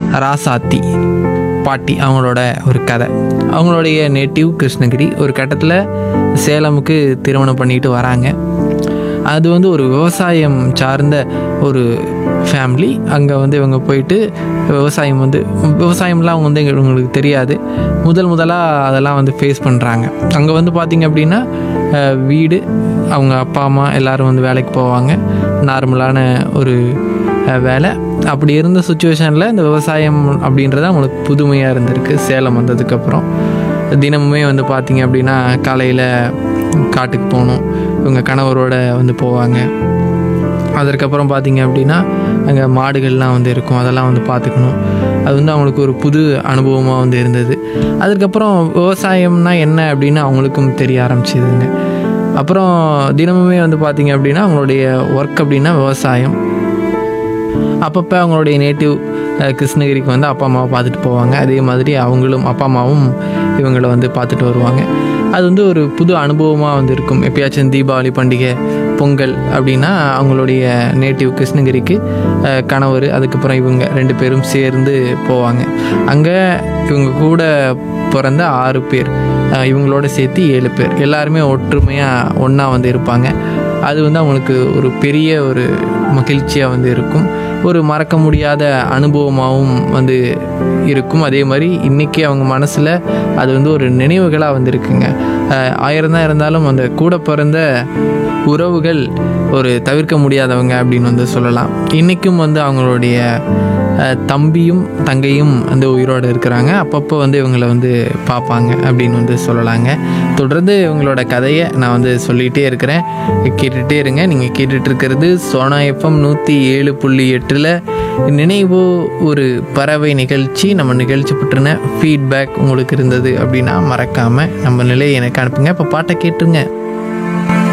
ராசாத்தி பாட்டி அவங்களோட ஒரு கதை அவங்களுடைய நேட்டிவ் கிருஷ்ணகிரி ஒரு கட்டத்தில் சேலமுக்கு திருமணம் பண்ணிட்டு வராங்க அது வந்து ஒரு விவசாயம் சார்ந்த ஒரு ஃபேமிலி அங்கே வந்து இவங்க போயிட்டு விவசாயம் வந்து விவசாயம்லாம் அவங்க வந்து இவங்களுக்கு தெரியாது முதல் முதலாக அதெல்லாம் வந்து ஃபேஸ் பண்ணுறாங்க அங்கே வந்து பார்த்திங்க அப்படின்னா அஹ், வீடு அவங்க அப்பா அம்மா எல்லாரும் வந்து வேலைக்கு போவாங்க நார்மலான ஒரு அஹ், வேலை அப்படி இருந்த சுச்சுவேஷனில் இந்த விவசாயம் அப்படின்றது அவங்களுக்கு புதுமையாக இருந்திருக்கு சேலம் வந்ததுக்கப்புறம் தினமுமே வந்து பார்த்திங்க அப்படின்னா காலையில் காட்டுக்கு போகணும் இவங்க கணவரோட வந்து போவாங்க அதற்கப்புறம் பார்த்தீங்க அப்படின்னா அங்கே மாடுகள்லாம் வந்து இருக்கும் அதெல்லாம் வந்து பார்த்துக்கணும் அது வந்து அவங்களுக்கு ஒரு புது அனுபவமாக வந்து இருந்தது அதுக்கப்புறம் விவசாயம்னா என்ன அப்படின்னு அவங்களுக்கும் தெரிய ஆரம்பிச்சிதுங்க அப்புறம் தினமுமே வந்து பார்த்தீங்க அப்படின்னா அவங்களுடைய ஒர்க் அப்படின்னா விவசாயம் அப்பப்போ அவங்களுடைய நேட்டிவ் கிருஷ்ணகிரிக்கு வந்து அப்பா அம்மாவை பார்த்துட்டு போவாங்க அதே மாதிரி அவங்களும் அப்பா அம்மாவும் இவங்களை வந்து பார்த்துட்டு வருவாங்க அது வந்து ஒரு புது அனுபவமாக வந்து இருக்கும் எப்பயாச்சும் தீபாவளி பண்டிகை பொங்கல் அப்படின்னா அவங்களுடைய நேட்டிவ் கிருஷ்ணகிரிக்கு அஹ், கணவர் அதுக்கப்புறம் இவங்க ரெண்டு பேரும் சேர்ந்து போவாங்க அங்கே இவங்க கூட பிறந்த ஆறு பேர் அஹ், இவங்களோட சேர்த்து ஏழு பேர் எல்லாருமே ஒற்றுமையாக ஒன்றா வந்து இருப்பாங்க அது வந்து அவங்களுக்கு ஒரு பெரிய ஒரு மகிழ்ச்சியாக வந்து இருக்கும் ஒரு மறக்க முடியாத அனுபவமாகவும் வந்து இருக்கும் அதே மாதிரி இன்றைக்கி அவங்க மனசில் அது வந்து ஒரு நினைவுகளாக வந்து இருக்குங்க அஹ் ஆயிரம் தான் இருந்தாலும் அந்த கூட பிறந்த உறவுகள் ஒரு தவிர்க்க முடியாதவங்க அப்படின்னு வந்து சொல்லலாம் இன்றைக்கும் வந்து அவங்களுடைய அஹ், தம்பியும் தங்கையும் வந்து உயிரோடு இருக்கிறாங்க அப்பப்போ வந்து இவங்களை வந்து பார்ப்பாங்க அப்படின்னு வந்து சொல்லலாங்க தொடர்ந்து இவங்களோட கதையை நான் வந்து சொல்லிகிட்டே இருக்கிறேன் கேட்டுகிட்டே இருங்க நீங்கள் கேட்டுட்டு இருக்கிறது சோனா எஃப்எம் நூற்றி ஏழு புள்ளி எட்டில் நினைவோ ஒரு பறவை நிகழ்ச்சி நம்ம நிகழ்ச்சி பற்றின ஃபீட்பேக் உங்களுக்கு இருந்தது அப்படின்னா மறக்காமல் நம்ம நிலையை எனக்கு அனுப்புங்க இப்போ பாட்டை கேட்டுருங்க